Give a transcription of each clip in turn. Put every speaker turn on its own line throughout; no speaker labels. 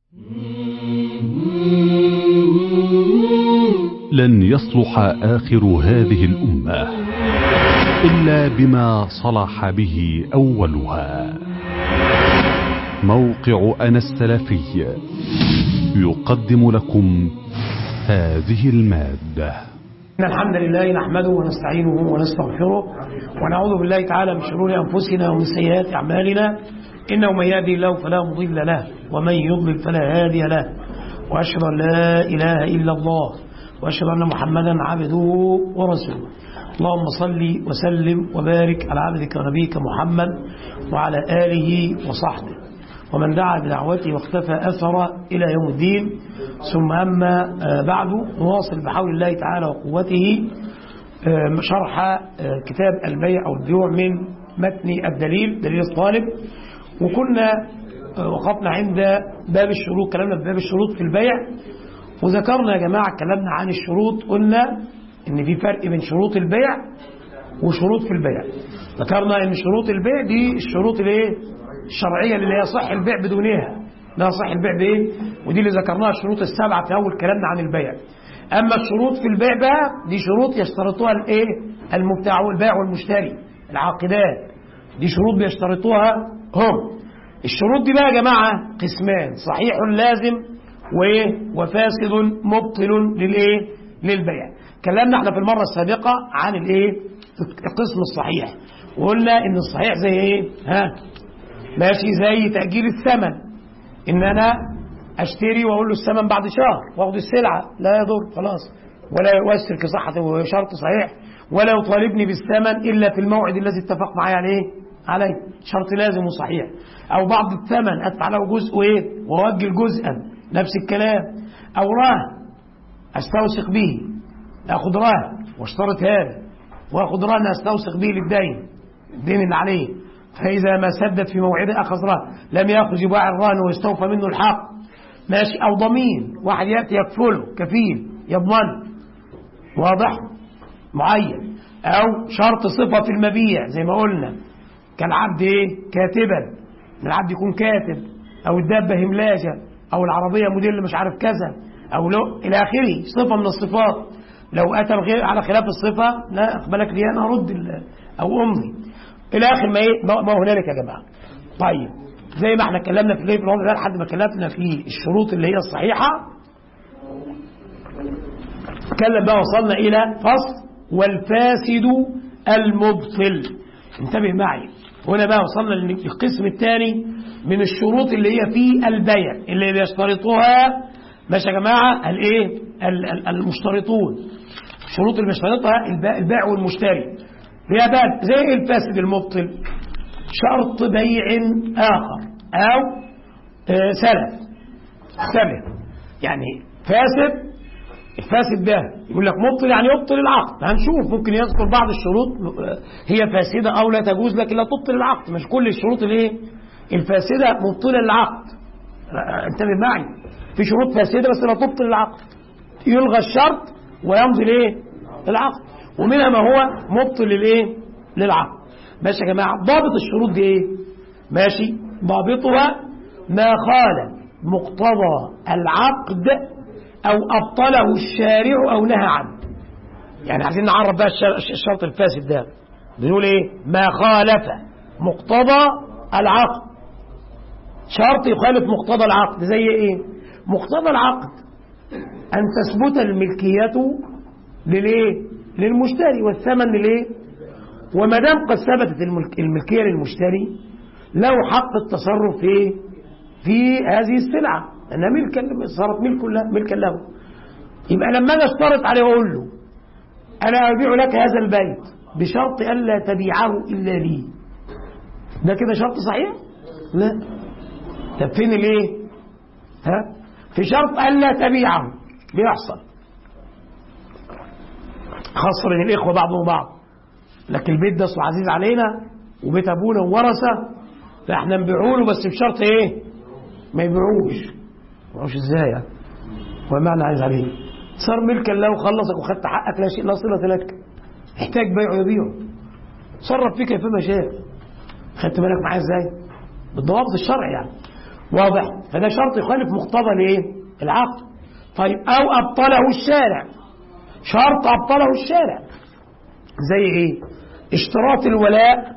لن يصلح آخر هذه الأمة إلا بما صلح به أولها موقع أنا السلفي يقدم لكم هذه المادة
إن الحمد لله نحمده ونستعينه ونستغفره ونعوذ بالله تعالى من شرور أنفسنا ومن سيئات أعمالنا إنه من يهدي الله فلا مضل له ومن يضلل فلا هادي له وأشهد أن لا إله إلا الله وأشهد أن محمدا عبده ورسوله اللهم صل وسلم وبارك على عبدك ونبيك محمد وعلى آله وصحبه ومن دعا بدعوته واختفى أثر إلى يوم الدين ثم أما بعد نواصل بحول الله تعالى وقوته شرح كتاب البيع أو البيوع من متن الدليل دليل الطالب وكنا وقفنا عند باب الشروط كلامنا في باب الشروط في البيع وذكرنا يا جماعة كلامنا عن الشروط قلنا ان في فرق بين شروط البيع وشروط في البيع ذكرنا ان شروط البيع دي الشروط الايه الشرعيه اللي هي صح البيع بدونها لا صح البيع بايه ودي اللي ذكرناها الشروط السبعه في اول كلامنا عن البيع اما الشروط في البيع بقى دي شروط يشترطوها الايه المبتاع والبائع والمشتري العاقدات دي شروط بيشترطوها هم الشروط دي بقى يا جماعه قسمان صحيح لازم وايه وفاسد مبطل للايه للبيع كلامنا احنا في المره السابقه عن الايه القسم الصحيح وقلنا ان الصحيح زي ايه ها ماشي زي تاجيل الثمن ان انا اشتري واقول له الثمن بعد شهر واخد السلعه لا يضر خلاص ولا يؤثر كصحه وشرط صحيح ولا يطالبني بالثمن الا في الموعد الذي اتفق معي عليه عليه شرط لازم وصحيح او بعض الثمن ادفع له جزء ايه واؤجل جزءا نفس الكلام او رهن استوثق به اخد رهن واشترط هذا واخد رهن استوثق به للدين الدين اللي عليه فاذا ما سدد في موعده اخذ رهن لم ياخذ يباع الرهن ويستوفى منه الحق ماشي او ضمين واحد ياتي يكفله كفيل يضمن واضح معين او شرط صفه في المبيع زي ما قلنا كالعبد ايه كاتبا العبد يكون كاتب او الدابه هملاجه او العربيه موديل مش عارف كذا او لو الى اخره صفه من الصفات لو اتى غير على خلاف الصفه لا اقبلك لي انا ارد او امضي الى اخر ما ايه ما هنالك يا جماعه طيب زي ما احنا اتكلمنا في الليل في الوضع ده لحد ما اتكلمنا في الشروط اللي هي الصحيحه اتكلم بقى وصلنا الى فصل والفاسد المبطل انتبه معي هنا بقى وصلنا للقسم الثاني من الشروط اللي هي في البيع اللي بيشترطوها ماشي يا جماعه الايه المشترطون الشروط اللي بيشترطها البائع والمشتري هي بقى زي الفاسد المبطل شرط بيع اخر او سلف سلف يعني فاسد الفاسد ده يقول لك مبطل يعني يبطل العقد هنشوف ممكن يذكر بعض الشروط هي فاسده او لا تجوز لكن لا تبطل العقد مش كل الشروط الايه الفاسده مبطله للعقد انتبه معي في شروط فاسده بس لا تبطل العقد يلغى الشرط ويمضي الايه العقد ومنها ما هو مبطل للايه للعقد ماشي يا جماعه ضابط الشروط دي ايه ماشي ضابطها ما خالف مقتضى العقد او ابطله الشارع او نهى عنه يعني عايزين نعرف بقى الشرط الفاسد ده بنقول ايه ما خالف مقتضى العقد شرط يخالف مقتضى العقد زي ايه مقتضى العقد ان تثبت الملكيه للايه للمشتري والثمن للايه وما دام قد ثبتت الملك الملكيه للمشتري له حق التصرف في في هذه السلعه لانها ملكا صارت ملك له ملكا له يبقى لما انا اشترط عليه واقول له انا ابيع لك هذا البيت بشرط الا تبيعه الا لي ده كده شرط صحيح لا طب فين الايه ها في شرط الا تبيعه بيحصل خاصه بين الاخوه بعضهم بعض لكن البيت ده اصله عزيز علينا وبيت ابونا وورثه فاحنا نبيعه له بس بشرط ايه ما يبيعوش ما يبيعوش ازاي يعني هو معنى عايز عليه صار ملكا له وخلصك وخدت حقك لا شيء لا صله لك احتاج بيعه يبيعه صرف فيه كيفما شاء خدت بالك معايا ازاي بالضوابط الشرع يعني واضح فده شرط يخالف مقتضى الايه العقد طيب او ابطله الشارع شرط ابطله الشارع زي ايه اشتراط الولاء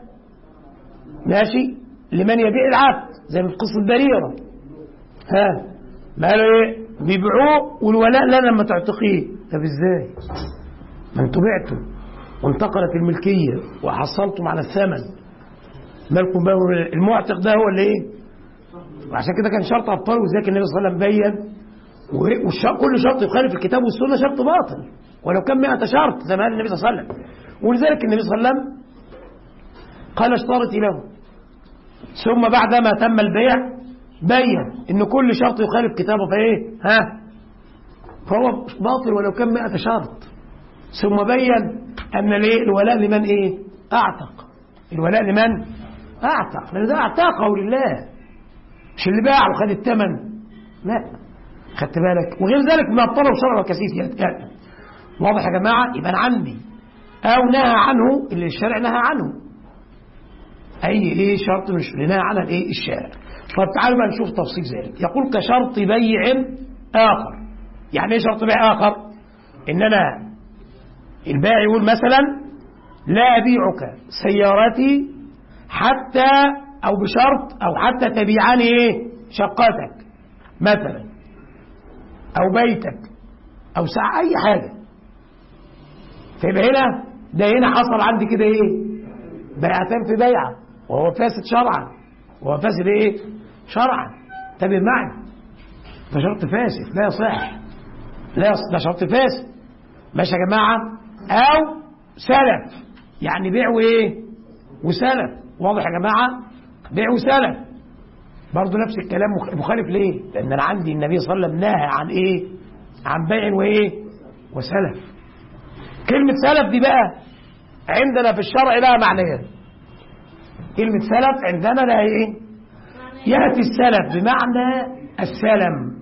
ماشي لمن يبيع العبد زي في قصه بريره ها ما قالوا ايه بيبيعوه والولاء لا لما تعتقيه طب ازاي ما انتوا بعتوا وانتقلت الملكيه وحصلتم على الثمن مالكم بقى المعتق ده هو اللي ايه وعشان كده كان شرط ابطال وذلك النبي صلى الله عليه وسلم بين وكل شرط يخالف الكتاب والسنه شرط باطل ولو كان 100 شرط زي ما قال النبي صلى الله عليه وسلم ولذلك النبي صلى الله عليه وسلم قال اشترطي له ثم بعدما تم البيع بين ان كل شرط يخالف كتابه فايه ها فهو باطل ولو كان 100 شرط ثم بين ان الايه الولاء لمن ايه اعتق الولاء لمن اعتق لان ده اعتقه لله مش اللي باع وخد الثمن لا خدت بالك وغير ذلك من الطلب شرع وكثيف يعني واضح يا جماعه يبقى انا عندي او نهى عنه اللي الشارع نهى عنه اي ايه شرط مش نهى عنها الايه الشارع طب تعالوا بقى نشوف تفصيل ذلك يقول كشرط بيع اخر يعني ايه شرط بيع اخر ان انا البائع يقول مثلا لا ابيعك سيارتي حتى او بشرط او حتى تبيعني ايه شقتك مثلا او بيتك او ساعة اي حاجة فيبقى هنا ده هنا حصل عندي كده ايه بيعتين في بيعة وهو فاسد شرعا وهو فاسد ايه شرعا انتبه معي ده شرط فاسد لا يصح لا يصح ده شرط فاسد ماشي يا جماعة او سلف يعني بيع وايه وسلف واضح يا جماعة بيع وسلف برضه نفس الكلام مخالف ليه لان انا عندي النبي صلى الله عليه وسلم نهى عن ايه عن بيع وايه وسلف كلمة سلف دي بقى عندنا في الشرع لها معنيين كلمة سلف عندنا لها ايه يأتي السلف بمعنى السلم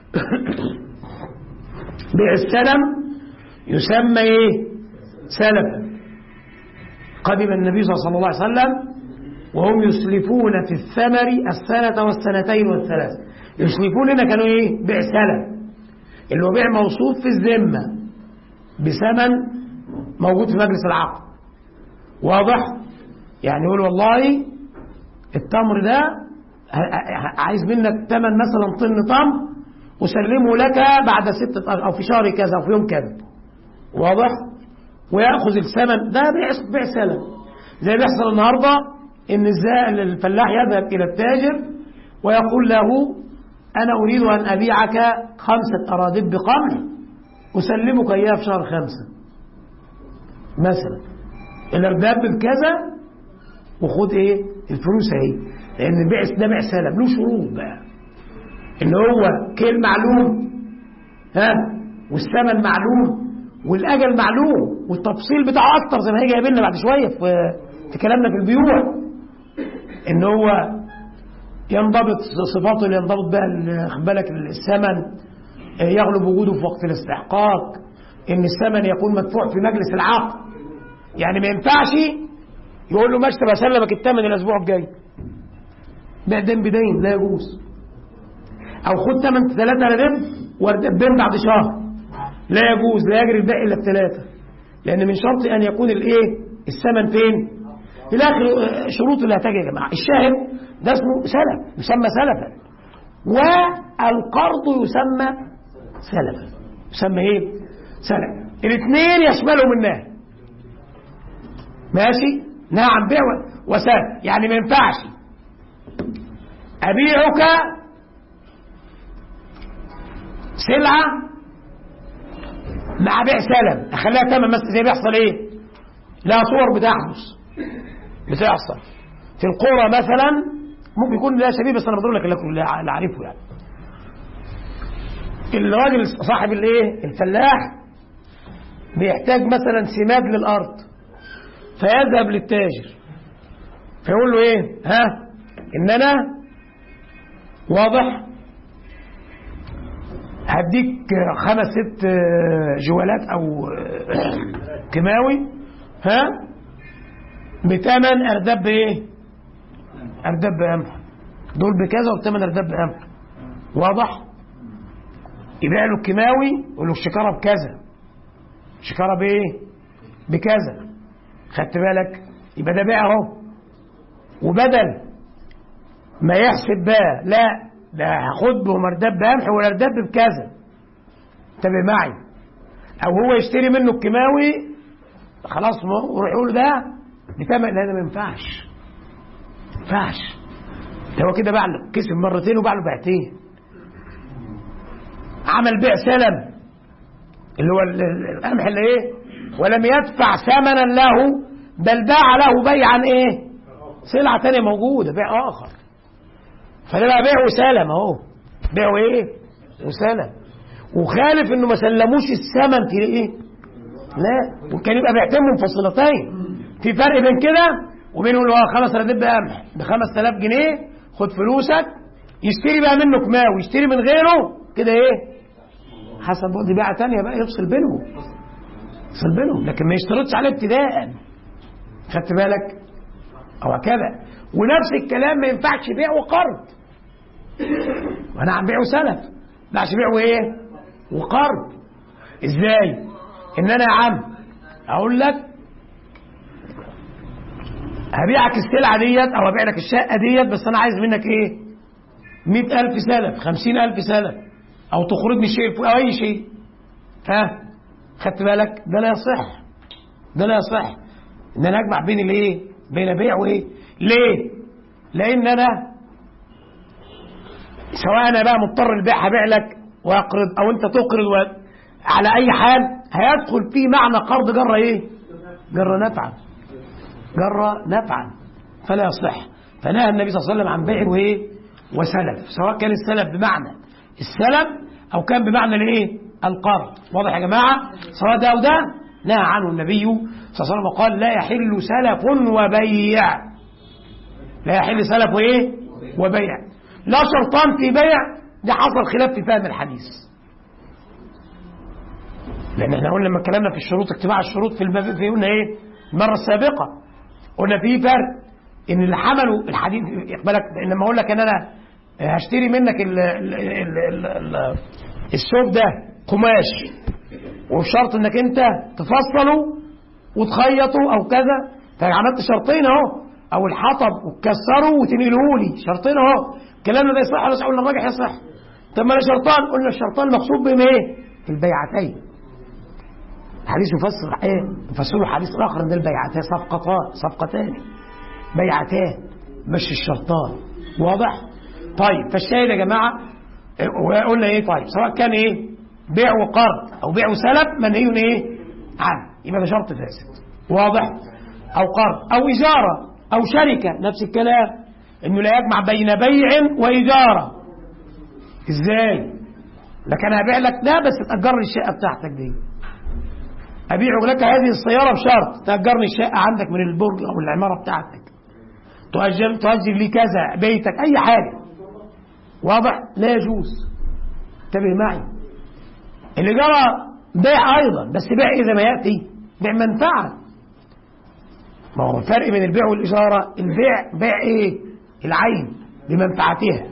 بيع السلم يسمى ايه سلفا قدم النبي صلى الله عليه وسلم وهم يسلفون في الثمر السنة والسنتين والثلاث يسلفون هنا كانوا ايه بيع سلف اللي هو بيع موصوف في الذمة بثمن موجود في مجلس العقد واضح يعني يقول والله التمر ده عايز منك ثمن مثلا طن تمر وسلمه لك بعد ستة أو في شهر كذا أو في يوم كذا واضح ويأخذ الثمن ده بيع بيع سلم زي بيحصل النهارده ان الفلاح يذهب الى التاجر ويقول له انا اريد ان ابيعك خمسه ارادب بقمح اسلمك اياه في شهر خمسه مثلا الارداب بكذا وخد ايه الفلوس اهي لان البيع ده بيع سلم له شروط بقى ان هو كيل معلوم ها والثمن معلوم والاجل معلوم والتفصيل بتاعه اكتر زي ما هيجي يقابلنا بعد شويه في في كلامنا في البيوع ان هو ينضبط صفاته اللي ينضبط بها خد بالك الثمن يغلب وجوده في وقت الاستحقاق ان الثمن يكون مدفوع في مجلس العقد يعني ما ينفعش يقول له ماشي طب اسلمك الثمن الاسبوع الجاي بيع دين بدين لا يجوز او خد ثمن ثلاثة ردب وردبين بعد شهر لا يجوز لا يجري البيع الا بثلاثة لان من شرط ان يكون الايه الثمن فين في الاخر شروط اللي هتجي يا جماعه الشاهد ده اسمه سلف يسمى سلفا والقرض يسمى سلفا يسمى ايه سلف الاثنين يشملهم النهي ماشي نعم بيع وسلف يعني ما ينفعش ابيعك سلعه مع بيع سلم اخليها تمام مثلا زي بيحصل ايه لا صور بتحدث بتحصل في القرى مثلا ممكن يكون لا شبيه بس انا بضرب لك اللي عارفه يعني الراجل صاحب الايه الفلاح بيحتاج مثلا سماد للارض فيذهب للتاجر فيقول له ايه ها ان انا واضح هديك خمس ست جوالات او كيماوي ها بثمن ارداب ايه ارداب بقمح دول بكذا وبثمن ارداب بقمح واضح يبيع له الكيماوي يقول له الشكاره بكذا الشكاره بايه بكذا خدت بالك يبقى ده بيع اهو وبدل ما يحسب بقى لا ده هاخد به مرداب بقمح والارداب بكذا انتبه معي او هو يشتري منه الكيماوي خلاص ويروح يقول ده بثمن لا ده ما ينفعش ما ينفعش ده هو كده باع له كسب مرتين وباع له بيعتين عمل بيع سلم اللي هو القمح اللي ايه ولم يدفع ثمنا له بل باع له بيعا ايه سلعة تانية موجودة بيع آخر فده بقى بيع وسلم اهو بيع ايه وسلم وخالف انه ما سلموش الثمن في ايه لا وكان يبقى بيعتين منفصلتين في فرق بين كده وبين يقول له خلاص انا اديت قمح ب 5000 جنيه خد فلوسك يشتري بقى منه كماوي يشتري من غيره كده ايه حسب دي بيعه ثانيه بقى يفصل بينهم يفصل بينهم لكن ما يشترطش عليه ابتداء خدت بالك او كذا ونفس الكلام ما ينفعش بيع وقرض وانا عم بيع وسلف ما ينفعش بيع وايه وقرض ازاي ان انا يا عم اقول لك هبيعك السلعة ديت أو هبيع لك الشقة ديت بس أنا عايز منك إيه؟ مئة ألف سلف خمسين ألف سلف أو تخرجني شيء أو أي شيء ها خدت بالك ده لا يصح ده لا يصح إن أنا أجمع بين الإيه؟ بين بيع وإيه؟ ليه؟ لأن أنا سواء أنا بقى مضطر البيع هبيع لك وأقرض أو أنت تقرض و... على أي حال هيدخل فيه معنى قرض جر إيه؟ جر نفعا جر نفعا فلا يصح فنهى النبي صلى الله عليه وسلم عن بيع وايه وسلف سواء كان السلف بمعنى السلف او كان بمعنى الايه القرض واضح يا جماعه سواء ده او ده نهى عنه النبي صلى الله عليه وسلم وقال لا يحل سلف وبيع لا يحل سلف وايه وبيع لا شرطان في بيع ده حصل خلاف في فهم الحديث لان احنا قلنا لما اتكلمنا في الشروط اتباع الشروط في الباب في قلنا ايه المره السابقه قلنا في فرق ان اللي حملوا الحديث بالك لما اقول لك ان انا هشتري منك ال ال ال ال ال الثوب ده قماش وبشرط انك انت تفصله وتخيطه او كذا فعملت شرطين اهو او الحطب وتكسره وتنقله لي شرطين اهو كلامنا ده يصح ولا قلنا الراجح يصح طب ما انا شرطان قلنا الشرطان المقصود بهم ايه؟ البيعتين الحديث يفسر ايه؟ يفسره حديث اخر ان البيعتان صفقتان صفقتان بيعتان مش الشرطان واضح؟ طيب فالشاهد يا جماعه وقلنا ايه طيب سواء كان ايه؟ بيع وقرض او بيع وسلف منهي ايه؟ عنه يبقى ده شرط فاسد واضح؟ او قرض او اجاره او شركه نفس الكلام انه لا يجمع بين بيع واجاره ازاي؟ لكن هبيع لك لا بس تأجر لي الشقه بتاعتك دي أبيع لك هذه السيارة بشرط تأجرني الشقة عندك من البرج أو العمارة بتاعتك تؤجر تؤجر لي كذا بيتك أي حاجة واضح لا يجوز انتبه معي الإجارة بيع أيضا بس بيع إذا ما يأتي بيع منفعة ما هو الفرق بين البيع والإجارة البيع بيع إيه العين بمنفعتها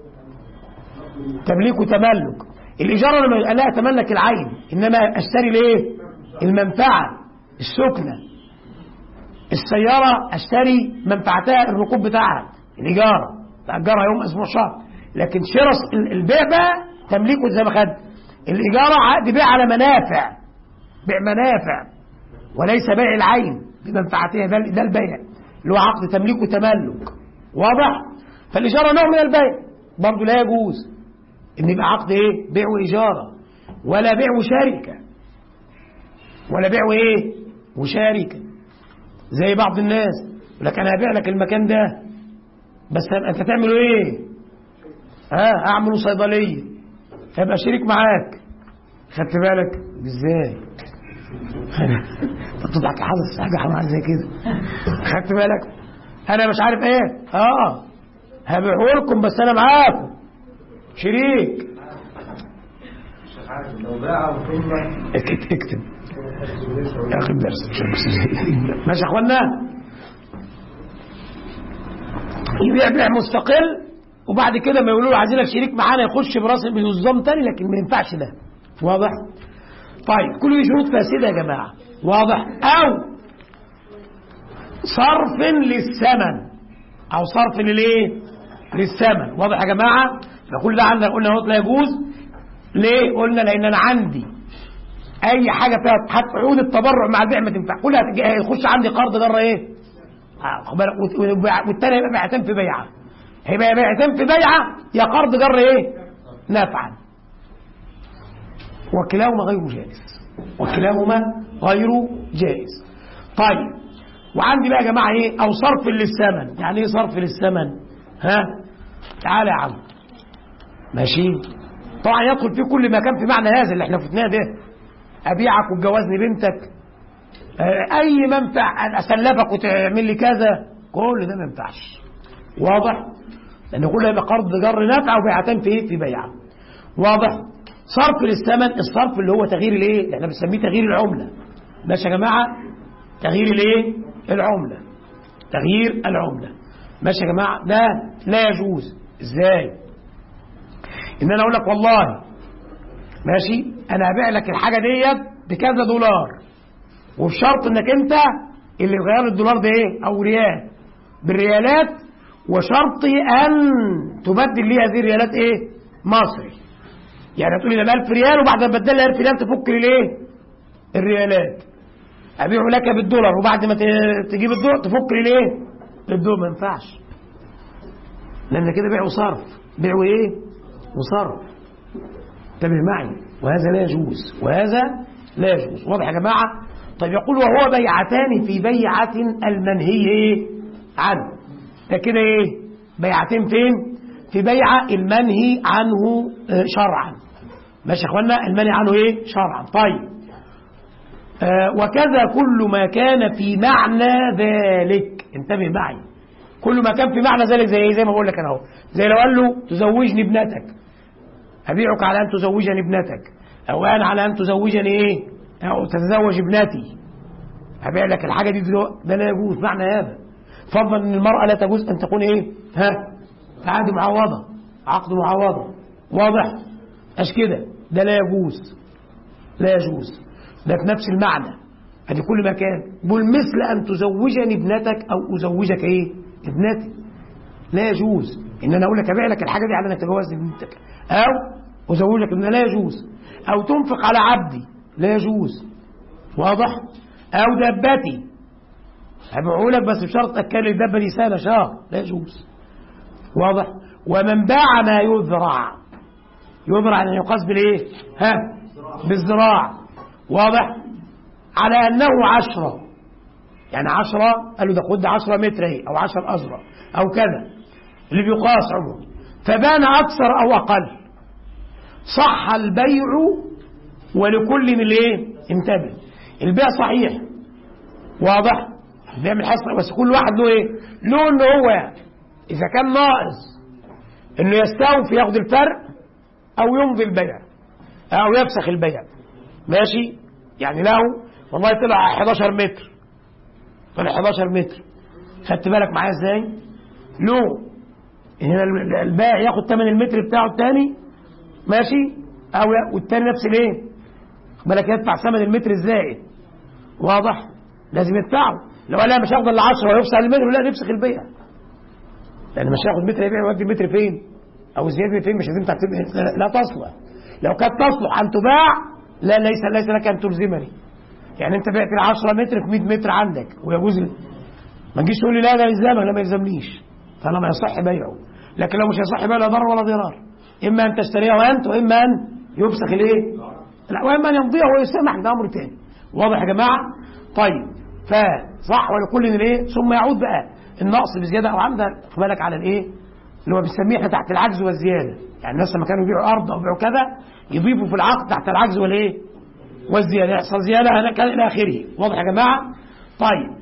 تمليك وتملك الإجارة لما لا أتملك العين إنما أشتري ليه المنفعة السكنة السيارة اشتري منفعتها الركوب بتاعها الإيجار تأجرها يوم أسبوع شهر لكن شراء البيع بقى تمليكه زي ما خد الإيجار عقد بيع على منافع بيع منافع وليس بيع العين بمنفعتها ده ده البيع اللي هو عقد تمليك وتملك واضح فالإجارة نوع من البيع برضه لا يجوز إن يبقى عقد إيه بيع وإجارة ولا بيع وشركة ولا بيع وايه وشاركة زي بعض الناس يقول لك انا هبيع لك المكان ده بس انت تعمله ايه ها اعمله صيدليه هيبقى شريك معاك خدت بالك ازاي انت بتضحك حاسس حاجه حمار زي كده خدت بالك انا مش عارف ايه اه هبيعه لكم بس انا معاكم شريك اكتب اكتب اخر درس ماشي يا اخوانا يبيع بيع مستقل وبعد كده ما يقولوا له عايزينك شريك معانا يخش براس بنظام تاني لكن ما ينفعش ده واضح طيب كل دي شروط فاسده يا جماعه واضح او صرف للثمن او صرف للايه للثمن واضح يا جماعه فكل ده عندنا قلنا اهو لا يجوز ليه قلنا لان انا عندي اي حاجه فيها حتى عقود التبرع مع البيع ما تنفع كلها هيخش عندي قرض جره ايه آه، خد بالك وت- والتاني هيبقى بيعتين في بيعه هيبقى بيعتين في بيعه يا قرض جر ايه نفعا وكلاهما غير جائز وكلاهما غير جائز طيب وعندي بقى يا جماعه ايه او صرف للثمن يعني ايه صرف للثمن ها تعالى يا عم ماشي طبعا يدخل فيه كل ما كان في معنى هذا اللي احنا فتناه ده ابيعك وتجوزني بنتك آه، اي منفع أن اسلفك وتعمل لي كذا كل ده ما ينفعش واضح لان كله يبقى قرض جر نفع وبيعتين في ايه في بيعه واضح صرف للثمن الصرف اللي هو تغيير الايه اللي احنا بنسميه تغيير العمله ماشي يا جماعه تغيير الايه العمله تغيير العمله ماشي يا جماعه ده لا يجوز ازاي ان انا اقول لك والله ماشي انا هبيع لك الحاجه ديت بكذا دولار وبشرط انك انت اللي غير الدولار ده ايه او ريال بالريالات وشرط ان تبدل لي هذه الريالات ايه مصري يعني هتقول لي ده 1000 ريال وبعد ما تبدل لي 1000 ريال تفك لي الايه الريالات ابيع لك بالدولار وبعد ما ت- تجيب الدولار تفك لي الايه الدولار ما ينفعش لان كده بيع وصرف بيع وايه وصرف انتبه معي وهذا لا يجوز وهذا لا يجوز واضح يا جماعه طيب يقول وهو بيعتان في بيعه المنهي ايه عنه ده كده ايه بيعتين فين في بيعه المنهي عنه آه، شرعا ماشي يا اخوانا المنهي عنه ايه شرعا طيب آه وكذا كل ما كان في معنى ذلك انتبه معي كل ما كان في معنى ذلك زي ايه زي ما بقول لك انا اهو زي لو قال له تزوجني ابنتك أبيعك على أن تزوجني ابنتك أو أنا على أن تزوجني إيه أو تتزوج ابنتي أبيع لك الحاجة دي دلوقتي ده لا يجوز معنى هذا فضلا أن المرأة لا تجوز أن تكون إيه ها في عقد معوضة عقد معوضة واضح أش كده ده لا يجوز لا يجوز ده في نفس المعنى هذه كل مكان بل مثل أن تزوجني ابنتك أو أزوجك إيه ابنتي لا يجوز ان انا اقول لك ابيع لك الحاجه دي على انك تجوزني بنتك او ازوجك ان لا يجوز او تنفق على عبدي لا يجوز واضح او دبتي هبيعه لك بس بشرط اكل الدبه دي سنه شهر لا يجوز واضح ومن باع ما يذرع يذرع ان يقاس بالايه ها بالزراع واضح على انه عشره يعني عشرة قالوا ده خد عشرة متر اهي او عشر أزرع او كذا اللي بيقاس عموما فبان أكثر أو أقل صح البيع ولكل من الايه انتبه البيع صحيح واضح البيع من حصر بس كل واحد له ايه له ان هو اذا كان ناقص انه يستوفي ياخد الفرق او يمضي البيع او يفسخ البيع ماشي يعني له والله طلع 11 متر طلع 11 متر خدت بالك معايا ازاي له هنا البائع ياخد ثمن المتر بتاعه الثاني ماشي او لا والثاني نفس الايه بالك يدفع ثمن المتر الزائد واضح لازم يدفعه لو قال لا مش هاخد الا 10 ويفسخ المتر لا نفسخ البيع لان مش هياخد متر يبيع ويودي المتر فين او زياده فين مش هتنفع تبيع لا تصلح لو كانت تصلح ان تباع لا ليس ليس لك ان تلزمني يعني انت بعت ال 10 متر في 100 متر عندك ويجوز ما تجيش تقول لي لا ده يلزمك لا ما يلزمنيش فانا ما يصح بيعه لكن لو مش يصح بيعه لا ضرر ولا ضرار اما ان تشتريها انت واما ان يفسخ الايه لا واما ان يمضيها ويسمح ده امر ثاني واضح يا جماعه طيب فصح ولكل الايه ثم يعود بقى النقص بزياده او عمدا خد بالك على الايه اللي هو بنسميه احنا تحت العجز والزياده يعني الناس لما كانوا يبيعوا ارض او يبيعوا كذا يضيفوا في العقد تحت العجز والايه والزياده يحصل زياده هناك الى اخره واضح يا جماعه طيب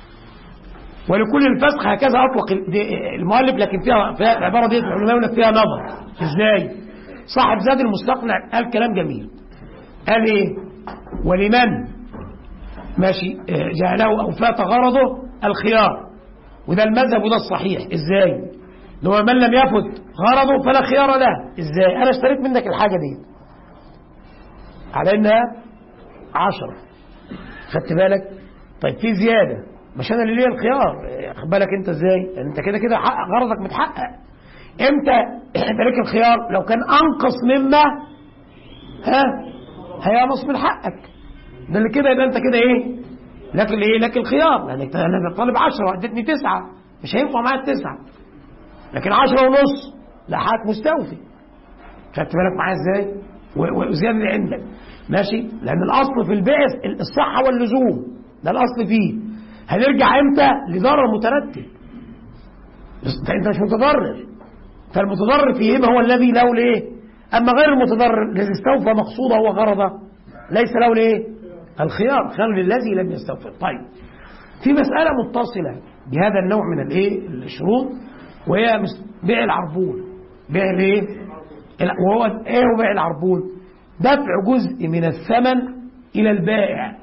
ولكل الفسخ هكذا اطلق المؤلف لكن فيها, فيها العباره دي العلماء يقول لك فيها نظر ازاي صاحب زاد المستقنع قال كلام جميل قال ايه ولمن ماشي جعله او فات غرضه الخيار وده المذهب وده الصحيح ازاي اللي هو من لم يفت غرضه فلا خيار له ازاي انا اشتريت منك الحاجه دي على انها عشرة خدت بالك طيب في زياده مش انا اللي ليا الخيار خد بالك انت ازاي انت كده كده حقق غرضك متحقق امتى يبقى لك الخيار لو كان انقص مما ها هينقص من حقك ده اللي كده يبقى انت كده ايه لكن ايه لك الخيار لانك انا طالب 10 اديتني تسعة مش هينفع معايا التسعة لكن 10 ونص لا حقك مستوفي خدت بالك معايا ازاي وزياده اللي عندك ماشي لان الاصل في البيع الصحه واللزوم ده الاصل فيه هنرجع امتى لضرر مترتب انت مش متضرر فالمتضرر فيه ما هو الذي له الايه اما غير المتضرر الذي استوفى مقصوده وغرضه ليس له الايه الخيار خيار للذي لم يستوفي طيب في مساله متصله بهذا النوع من الايه الشروط وهي بيع العربون بيع الايه وهو ايه هو بيع العربون دفع جزء من الثمن الى البائع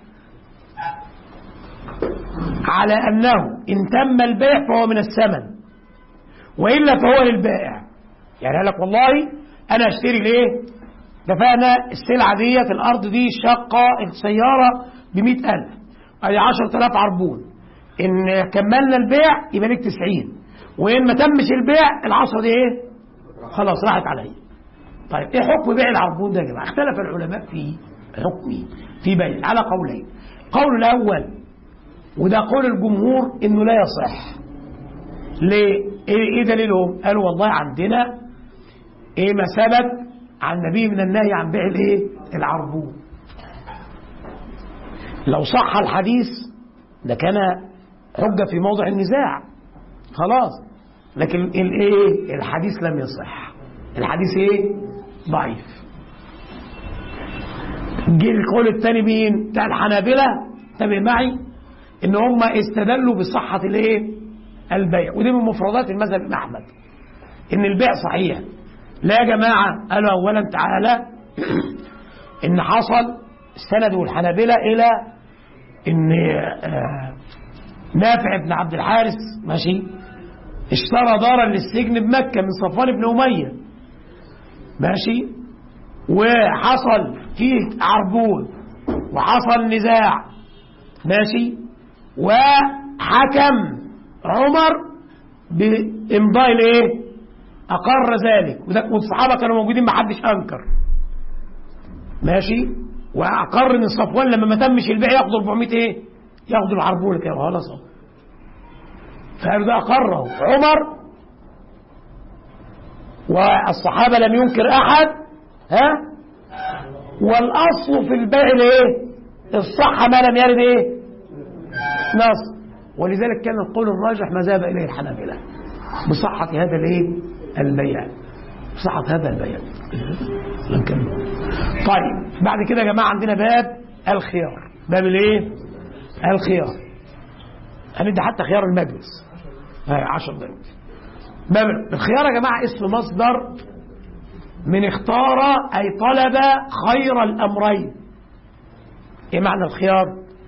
على انه ان تم البيع فهو من الثمن والا فهو للبائع يعني قال لك والله انا اشتري ليه دفعنا السلعه ديت الارض دي شقه السياره ب 100000 ادي 10000 عربون ان كملنا البيع يبقى لك 90 وان ما تمش البيع ال10 دي ايه خلاص راحت عليا طيب ايه حكم بيع العربون ده يا جماعه اختلف العلماء في حكمه في بيع على قولين القول الاول وده قول الجمهور انه لا يصح ليه ايه, إيه دليلهم قالوا والله عندنا ايه ما ثبت عن النبي من النهي عن بيع الايه العربون لو صح الحديث ده كان حجة في موضع النزاع خلاص لكن الايه الحديث لم يصح الحديث ايه ضعيف جه القول الثاني مين بتاع الحنابلة انتبه معي ان هم استدلوا بصحة الايه البيع ودي من مفردات المذهب الامام احمد ان البيع صحيح لا يا جماعة قالوا اولا تعالى ان حصل استندوا الحنابلة الى ان نافع بن عبد الحارث ماشي اشترى دارا للسجن بمكة من صفوان بن أمية ماشي وحصل فيه عربون وحصل نزاع ماشي وحكم عمر بإمضاء الايه أقر ذلك والصحابة كانوا موجودين ما حدش أنكر ماشي وأقر إن صفوان لما ما تمش البيع ياخدوا 400 إيه ياخدوا العربون كده خلاص فقالوا ده أقره عمر والصحابة لم ينكر أحد ها والأصل في البيع الايه الصحة ما لم يرد ايه نص ولذلك كان القول الراجح ما ذهب إليه الحنابلة بصحة هذا الايه البيع بصحة هذا البيع نكمل طيب بعد كده يا جماعة عندنا باب الخيار باب الايه الخيار هندي حتى خيار المجلس هاي 10 دقايق باب الخيار يا جماعة اسم مصدر من اختار أي طلب خير الأمرين ايه معنى الخيار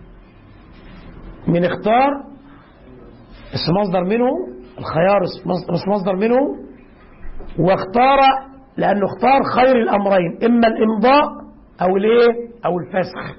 من اختار اسم مصدر منه الخيار اسم مصدر منه واختار لأنه اختار خير الأمرين إما الإمضاء أو الايه أو الفسخ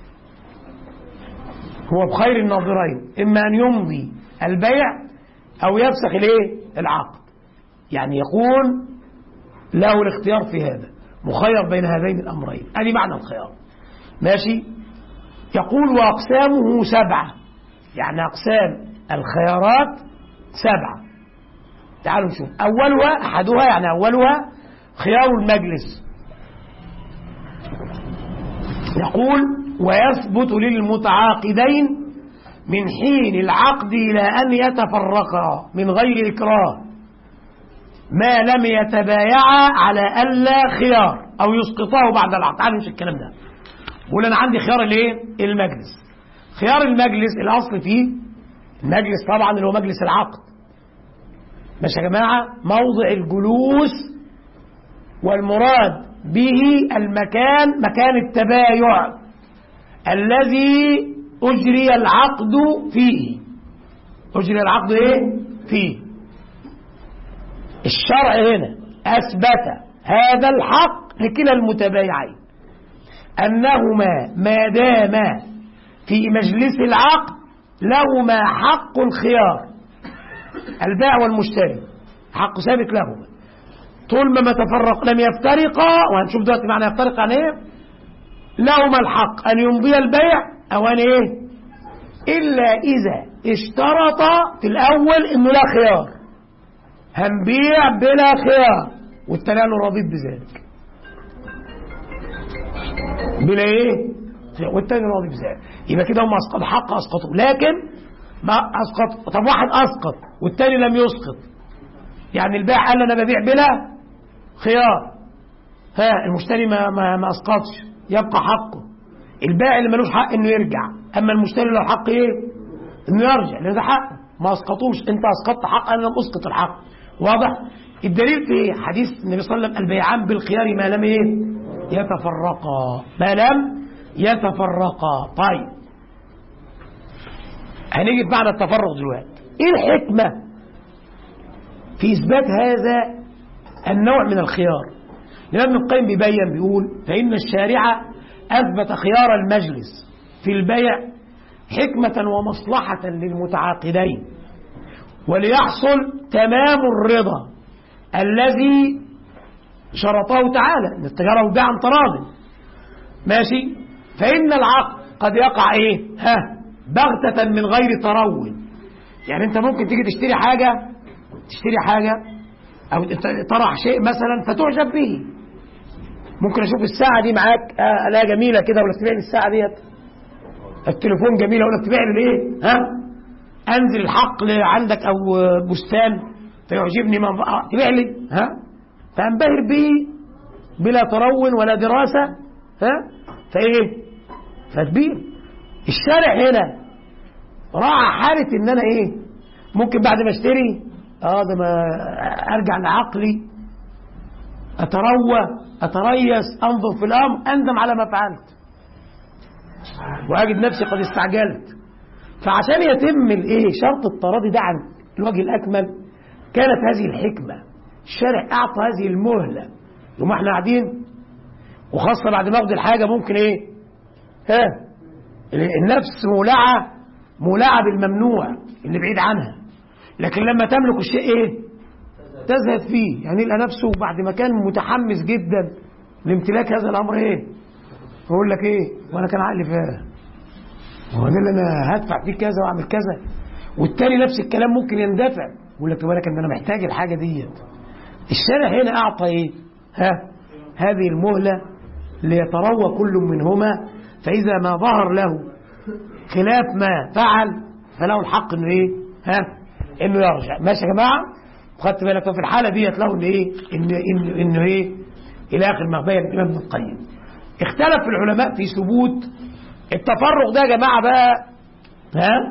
هو بخير الناظرين إما أن يمضي البيع أو يفسخ الايه العقد يعني يكون له الاختيار في هذا مخير بين هذين الأمرين هذه معنى الخيار ماشي يقول وأقسامه سبعة يعني أقسام الخيارات سبعة تعالوا نشوف أولها أحدها يعني أولها خيار المجلس يقول ويثبت للمتعاقدين من حين العقد إلى أن يتفرقا من غير إكراه ما لم يتبايعا على ألا خيار أو يسقطاه بعد العقد تعالوا مش الكلام ده بقول أنا عندي خيار الايه المجلس خيار المجلس الأصل فيه المجلس طبعا اللي هو مجلس العقد ماشي يا جماعة موضع الجلوس والمراد به المكان مكان التبايع الذي أجري العقد فيه أجري العقد إيه؟ فيه الشرع هنا أثبت هذا الحق لكلا المتبايعين أنهما ما داما في مجلس العقد لهما حق الخيار البائع والمشتري حق ثابت لهما طول ما ما تفرق لم يفترقا وهنشوف دلوقتي معنى يفترق عن ايه لهما الحق ان يمضي البيع او ان ايه الا اذا اشترط في الاول انه لا خيار هنبيع بلا خيار والتاني قال له رضيت بذلك بلا ايه والتاني راضي بذلك يبقى كده هم اسقط حق اسقطوا لكن ما اسقط طب واحد اسقط والتاني لم يسقط يعني البائع قال انا ببيع بلا خيار ها المشتري ما ما, ما اسقطش يبقى حقه البائع اللي ملوش حق انه يرجع اما المشتري له حق ايه انه يرجع لان ده حقه ما اسقطوش انت اسقطت حق انا لم اسقط الحق واضح الدليل في حديث النبي صلى الله عليه وسلم البيعان بالخيار ما لم ايه يتفرقا ما لم يتفرقا طيب هنيجي بمعنى التفرق دلوقتي ايه الحكمة في اثبات هذا النوع من الخيار لأن ابن القيم بيبين بيقول فإن الشارع أثبت خيار المجلس في البيع حكمة ومصلحة للمتعاقدين وليحصل تمام الرضا الذي شرطه تعالى ان التجارة والبيع عن تراض ماشي فإن العقد قد يقع إيه ها بغتة من غير ترون يعني أنت ممكن تيجي تشتري حاجة تشتري حاجة أو طرح شيء مثلا فتعجب به ممكن أشوف الساعة دي معاك آه لا جميلة كده ولا تبيع لي الساعة ديت التليفون جميل ولا تبيع لي ايه ها أنزل الحقل عندك أو بستان فيعجبني من تبيع لي ها فأنبهر به بلا ترون ولا دراسة ها فايه فتبيع الشارع هنا راعى حالة ان انا ايه ممكن بعد ما اشتري اه ده ما ارجع لعقلي اتروى اتريس انظر في الامر اندم على ما فعلت واجد نفسي قد استعجلت فعشان يتم الايه شرط التراضي ده عن الوجه الاكمل كانت هذه الحكمه الشارع اعطى هذه المهله يوم احنا قاعدين وخاصة بعد ما اخد الحاجة ممكن ايه ها النفس مولعة مولعة بالممنوع اللي بعيد عنها لكن لما تملك الشيء ايه تزهد فيه يعني يلقى نفسه بعد ما كان متحمس جدا لامتلاك هذا الامر ايه يقول لك ايه وانا كان عقلي فاهم هو اللي انا هدفع فيه كذا واعمل كذا والتاني نفس الكلام ممكن يندفع يقول لك بالك ان انا محتاج الحاجه ديت الشارع هنا اعطى ايه ها هذه المهله ليتروى كل منهما فإذا ما ظهر له خلاف ما فعل فله الحق انه ايه ها انه يرجع ماشي يا جماعه خدت بالك ففي الحاله ديت له ان ايه ان انه انه ايه الى اخر ما بين الامام ابن القيم اختلف العلماء في ثبوت التفرق ده يا جماعه بقى ها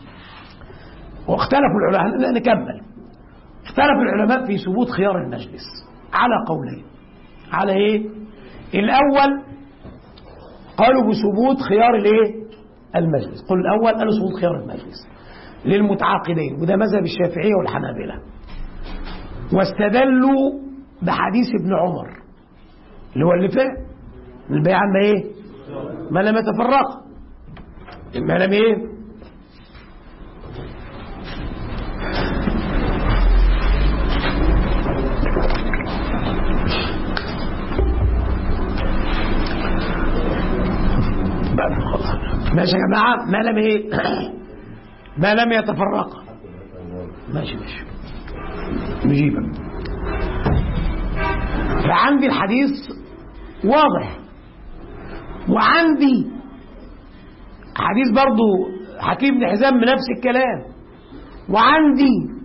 واختلفوا العلماء نكمل اختلف العلماء في ثبوت خيار المجلس على قولين على ايه الاول قالوا بثبوت خيار الايه المجلس قل الاول قالوا ثبوت خيار المجلس للمتعاقدين وده مذهب الشافعيه والحنابله واستدلوا بحديث ابن عمر اللي هو اللي فات البيع ما ايه ما لم يتفرق ما لم ايه ماشي يا جماعة ما لم ايه ما لم يتفرقا ماشي ماشي نجيبك فعندي الحديث واضح وعندي حديث برضو حكيم بن حزام بنفس الكلام وعندي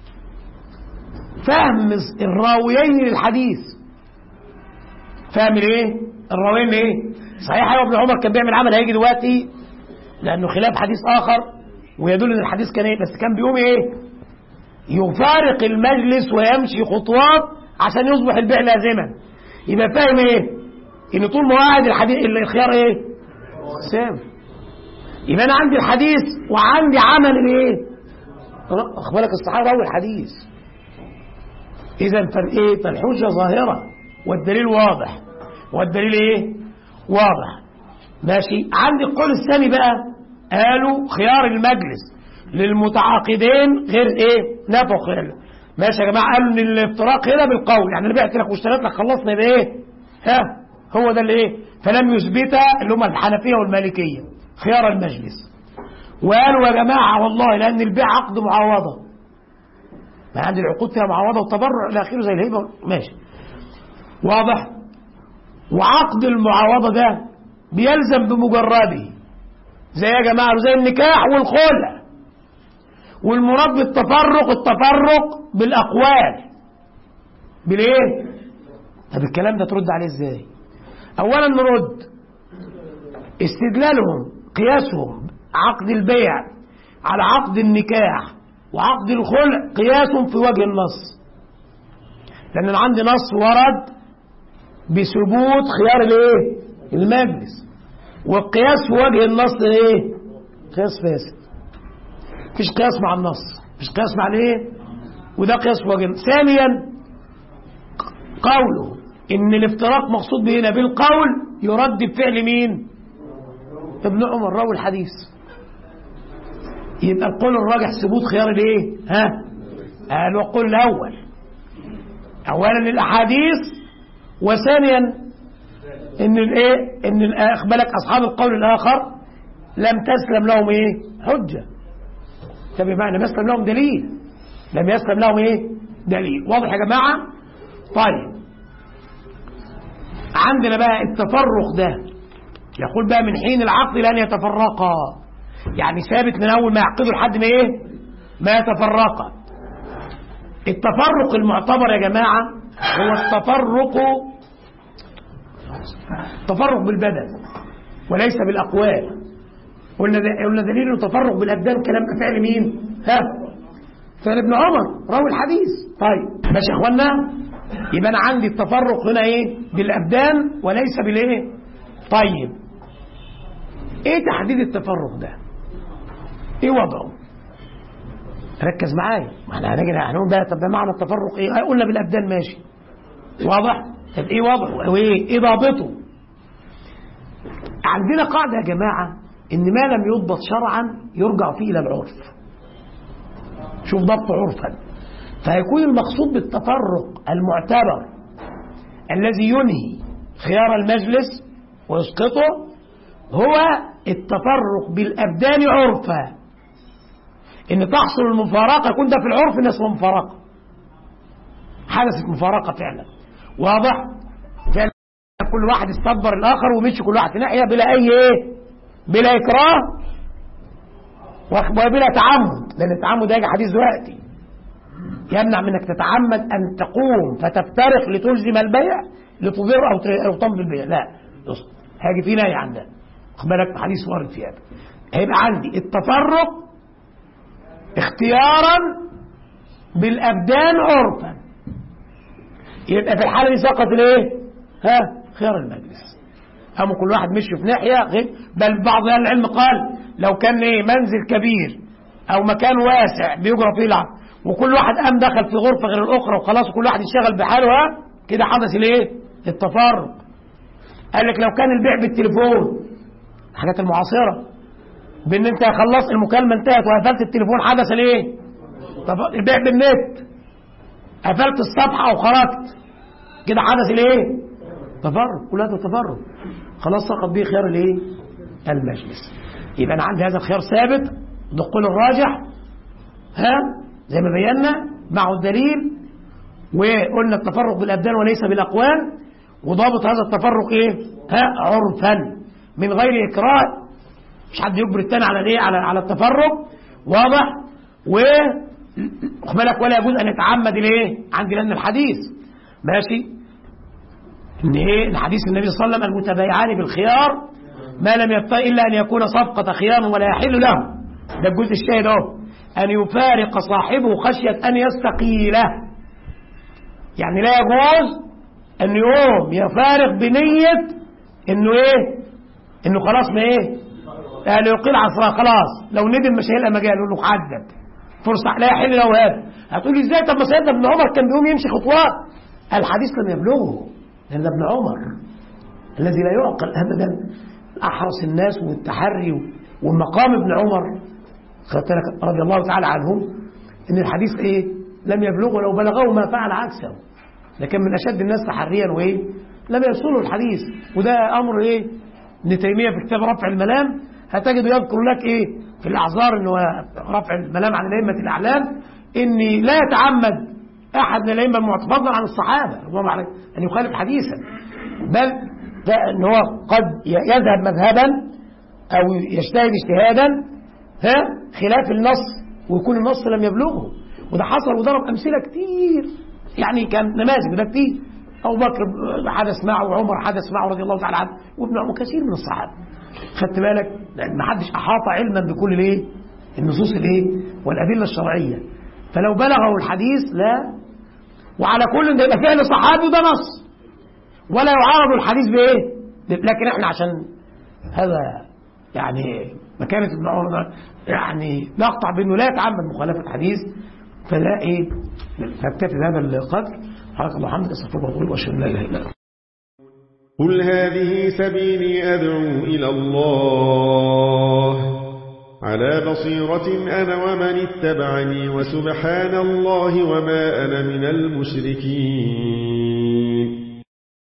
فهم الراويين للحديث فاهم الايه الراويين ايه صحيح ايوه ابن عمر كان بيعمل عمل هيجي دلوقتي لانه خلاف حديث اخر ويدل ان الحديث كان ايه بس كان بيقوم ايه يفارق المجلس ويمشي خطوات عشان يصبح البيع لازما يبقى فاهم ايه ان طول ما قاعد الحديث الخيار ايه سام يبقى انا عندي الحديث وعندي عمل الايه اخبارك الصحابه اول حديث إذا فالإيه فالحجة ظاهرة والدليل واضح والدليل إيه واضح ماشي عندي القول الثاني بقى قالوا خيار المجلس للمتعاقدين غير ايه نفوا خيار ماشي يا جماعه قالوا ان الافتراق هنا بالقول يعني انا بعت لك واشتريت لك خلصنا يبقى ايه ها هو ده اللي ايه فلم يثبتها اللي هم الحنفيه والمالكيه خيار المجلس وقالوا يا جماعه والله لان البيع عقد معاوضه ما عندي العقود فيها معاوضه وتبرع الى اخره زي الهبه ماشي واضح وعقد المعاوضه ده بيلزم بمجرده زي يا جماعه زي النكاح والخلع والمراد بالتفرق التفرق بالاقوال بالايه طب الكلام ده ترد عليه ازاي اولا نرد استدلالهم قياسهم عقد البيع على عقد النكاح وعقد الخلع قياس في وجه النص لان أنا عندي نص ورد بثبوت خيار الايه المجلس والقياس في وجه النص ايه قياس فاسد مفيش قياس مع النص مفيش قياس مع الايه وده قياس في وجه النص. ثانيا قوله ان الافتراق مقصود به هنا بالقول يرد بفعل مين ابن عمر راوي الحديث يبقى القول الراجح ثبوت خيار الايه ها قالوا القول الاول اولا الاحاديث وثانيا ان الايه ان اخبلك اصحاب القول الاخر لم تسلم لهم ايه حجه ده بمعنى لم يسلم لهم دليل لم يسلم لهم ايه دليل واضح يا جماعه طيب عندنا بقى التفرق ده يقول بقى من حين العقد لن يتفرقا يعني ثابت من اول ما يعقدوا لحد ما ايه ما يتفرقا التفرق المعتبر يا جماعه هو التفرق تفرق بالبدن وليس بالاقوال قلنا قلنا دليل التفرق بالابدان كلام فعل مين ها فعل ابن عمر راوي الحديث طيب ماشي يا اخوانا يبقى انا عندي التفرق هنا ايه بالابدان وليس بالايه طيب ايه تحديد التفرق ده ايه وضعه ركز معايا ما احنا هنجي هنقول بقى طب معنى التفرق ايه قلنا بالابدان ماشي واضح طب ايه وضعه وايه ايه ضابطه عندنا قاعده يا جماعه ان ما لم يضبط شرعا يرجع فيه الى العرف شوف ضبط عرفا فيكون المقصود بالتفرق المعتبر الذي ينهي خيار المجلس ويسقطه هو التفرق بالابدان عرفا ان تحصل المفارقه يكون ده في العرف ان اسمه مفارقه حدثت مفارقه فعلا واضح فعلا كل واحد استكبر الاخر ومشي كل واحد في ناحيه بلا اي ايه بلا اكراه وبلا تعمد لان التعمد هيجي حديث دلوقتي يمنع منك تتعمد ان تقوم فتفترق لتلزم البيع لتضر او او تمضي البيع لا هاجي في نهي عن ده خد بالك حديث وارد في هذا هيبقى عندي التفرق اختيارا بالابدان عرفا يبقى في الحاله دي سقط الايه ها خيار المجلس هم كل واحد مشي في ناحيه غير بل بعض اهل العلم قال لو كان ايه منزل كبير او مكان واسع بيجرى فيه العقد وكل واحد قام دخل في غرفه غير الاخرى وخلاص كل واحد يشتغل بحاله ها كده حدث الايه التفرق قال لك لو كان البيع بالتليفون الحاجات المعاصره بان انت خلصت المكالمه انتهت وقفلت التليفون حدث الايه طب البيع بالنت قفلت الصفحه وخرجت كده حدث الايه تفرق كل هذا تفرق خلاص سقط به خيار الايه المجلس يبقى انا عندي هذا الخيار ثابت دقول الراجح ها زي ما بينا معه الدليل وقلنا التفرق بالابدان وليس بالاقوال وضابط هذا التفرق ايه ها عرفا من غير اكراه مش حد يجبر التاني على الايه على على التفرق واضح و خد بالك ولا يجوز ان يتعمد الايه عندي لان الحديث ماشي ان ايه الحديث النبي صلى الله عليه وسلم المتبايعان بالخيار ما لم يبتغي الا ان يكون صفقه خيار ولا يحل له ده الجزء الشاهد اهو ان يفارق صاحبه خشيه ان يستقيله يعني لا يجوز ان يقوم يفارق بنيه انه ايه انه خلاص ما ايه قال يقيل عصرها خلاص لو ندم مش هيلقى مجال يقول له حدد فرصة لا يحل له هذا هتقول لي ازاي طب ما سيدنا ابن عمر كان بيقوم يمشي خطوات الحديث لم يبلغه لأن ابن عمر الذي لا يعقل أبدا أحرص الناس والتحري والمقام ابن عمر خدت بالك رضي الله تعالى عنهم ان الحديث ايه لم يبلغه لو بلغه ما فعل عكسه لكن من اشد الناس تحريا وايه لم يوصله الحديث وده امر ايه ابن تيميه في كتاب رفع الملام هتجد يذكر لك ايه في الاعذار انه رفع الملام عن الائمه الاعلام ان لا يتعمد احد من الائمه المعتفضلا عن الصحابه رضوان عليه ان يخالف حديثا بل ده ان هو قد يذهب مذهبا او يجتهد اجتهادا ها خلاف النص ويكون النص لم يبلغه وده حصل وضرب امثله كتير يعني كان نماذج ده كتير ابو بكر حدث معه وعمر حدث معه رضي الله تعالى عنه وابن عمر كثير من الصحابه خدت بالك لان ما حدش احاط علما بكل الايه النصوص الايه والادله الشرعيه فلو بلغه الحديث لا وعلى كل ده يبقى فعل صحابي وده نص ولا يعارض الحديث بايه لكن احنا عشان هذا يعني مكانة ابن عمر يعني نقطع بانه لا يتعمد مخالفة حديث فلا ايه فاكتفي بهذا القدر سبحانك اللهم وبحمدك استغفرك واتوب اليك واشهد ان لا اله الا انت
قل هذه سبيلي أدعو إلى الله على بصيرة أنا ومن اتبعني وسبحان الله وما أنا من المشركين